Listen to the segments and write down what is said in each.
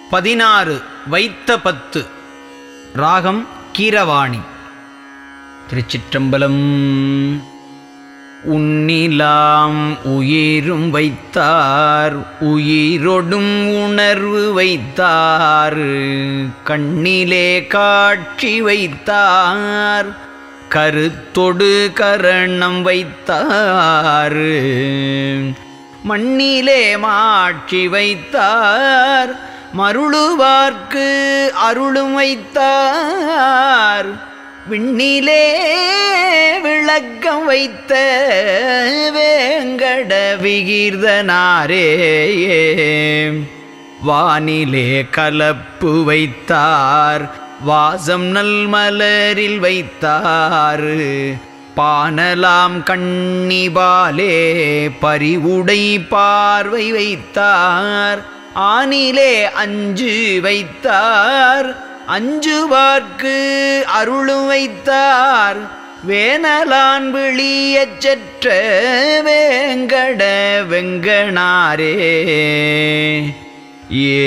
பதினாறு வைத்த பத்து ராகம் கீரவாணி திருச்சிற்றம்பலம் உன்னிலாம் உயிரும் வைத்தார் உயிரொடும் உணர்வு வைத்தார் கண்ணிலே காட்சி வைத்தார் கருத்தொடு கரணம் வைத்தார் மண்ணிலே மாட்சி வைத்தார் மருளுவார்க்கு அருளும் வைத்தார் விண்ணிலே விளக்கம் வைத்த வேங்கட விகீர்தனாரே வானிலே கலப்பு வைத்தார் வாசம் நல் மலரில் வைத்தார் பானலாம் கண்ணிபாலே பரிவுடை பார்வை வைத்தார் ஆனிலே அஞ்சு வைத்தார் அஞ்சுவார்க்கு அருளும் வைத்தார் வேனலான் விழியச் செற்ற வேங்கட வெங்கனாரே ஏ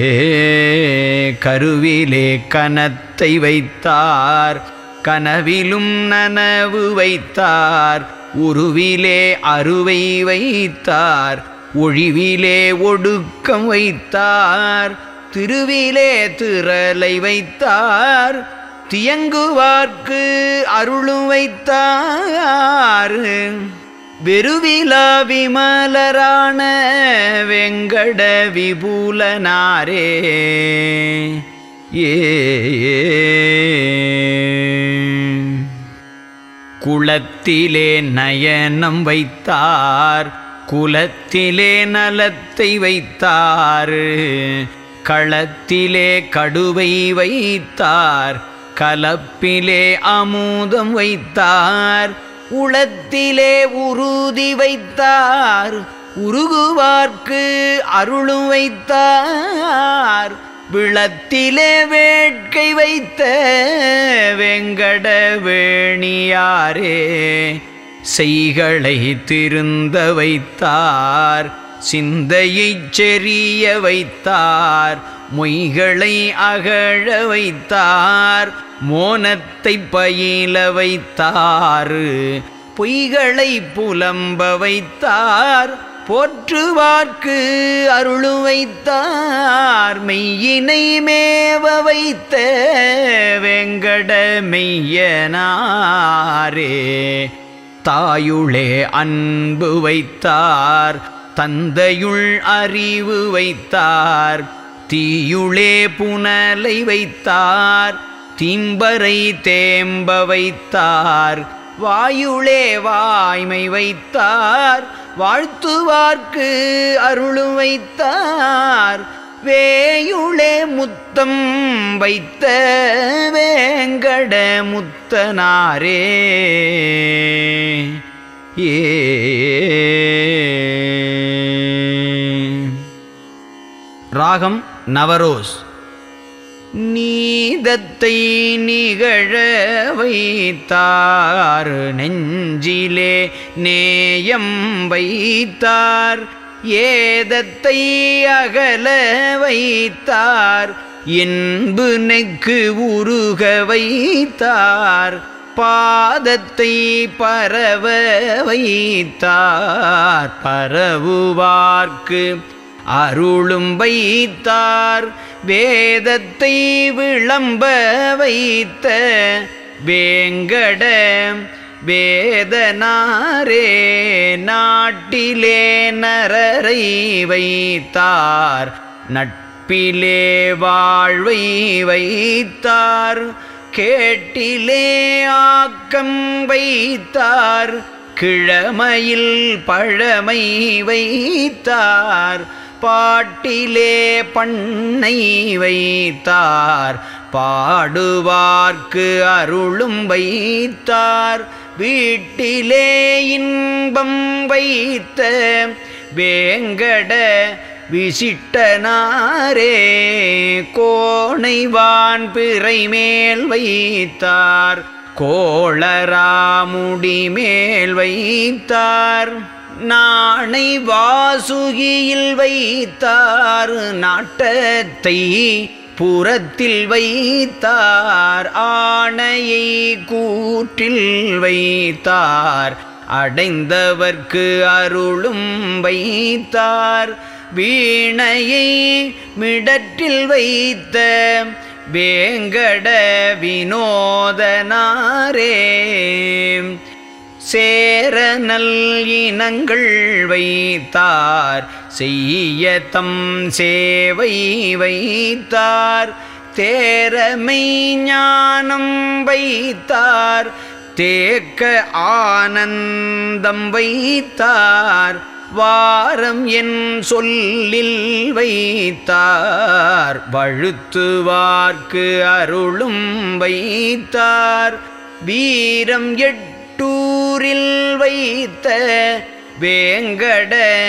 கருவிலே கனத்தை வைத்தார் கனவிலும் நனவு வைத்தார் உருவிலே அருவை வைத்தார் ஒழிவிலே ஒடுக்கம் வைத்தார் திருவிலே திரலை வைத்தார் தியங்குவார்க்கு அருளும் வைத்தார் வெறுவிலா விமலரான வெங்கட விபுலனாரே ஏ குளத்திலே நயனம் வைத்தார் குலத்திலே நலத்தை வைத்தார் களத்திலே கடுவை வைத்தார் கலப்பிலே அமுதம் வைத்தார் உளத்திலே உறுதி வைத்தார் உருகுவார்க்கு அருளும் வைத்தார் விளத்திலே வேட்கை வைத்த வெங்கட வேணியாரே செய்களை திருந்த வைத்தார் சிந்தையைச் செறிய வைத்தார் மொய்களை அகழ வைத்தார் மோனத்தை பயில வைத்தார் பொய்களை புலம்ப வைத்தார் போற்றுவார்க்கு அருளு வைத்தார் மெய்யினை மேவ வைத்த வெங்கட மெய்யனாரே தாயுளே அன்பு வைத்தார் தந்தையுள் அறிவு வைத்தார் தீயுளே புனலை வைத்தார் தீம்பரை தேம்ப வைத்தார் வாயுளே வாய்மை வைத்தார் வாழ்த்துவார்க்கு அருளும் வைத்தார் வேயுளே முத்தம் வைத்த வேங்கட முத்தனாரே ஏ ராகம் நவரோஸ் நீதத்தை நிகழ வைத்தார் நெஞ்சிலே நேயம் வைத்தார் ஏதத்தை அகல வைத்தார் என்பு நெக்கு உருக வைத்தார் பாதத்தை பரவ வைத்தார் பரவுவார்க்கு அருளும் வைத்தார் வேதத்தை விளம்ப வைத்த வேங்கட வேதனாரே நாட்டிலே நரரை வைத்தார் நட்பிலே வாழ்வை வைத்தார் கேட்டிலே ஆக்கம் வைத்தார் கிழமையில் பழமை வைத்தார் பாட்டிலே பண்ணை வைத்தார் பாடுவார்க்கு அருளும் வைத்தார் வீட்டிலே இன்பம் வைத்த வேங்கட விசிட்டனாரே கோணைவான் பிறை மேல் வைத்தார் கோளராமுடி மேல் வைத்தார் நாணை வாசுகியில் வைத்தார் நாட்டத்தை புறத்தில் வைத்தார் ஆணையை கூற்றில் வைத்தார் அடைந்தவர்க்கு அருளும் வைத்தார் வீணையை மிடற்றில் வைத்த வேங்கட வினோதனாரே சேரநல் இனங்கள் வைத்தார் செய்ய தம் சேவை வைத்தார் தேரமை ஞானம் வைத்தார் தேக்க ஆனந்தம் வைத்தார் வாரம் என் சொல்லில் வைத்தார் வழுத்துவார்க்கு அருளும் வைத்தார் வீரம் எட்டூரில் வைத்த வேங்கட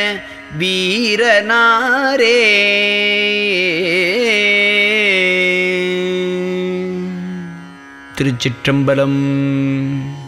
வீரனாரே திருச்சிற்றம்பலம்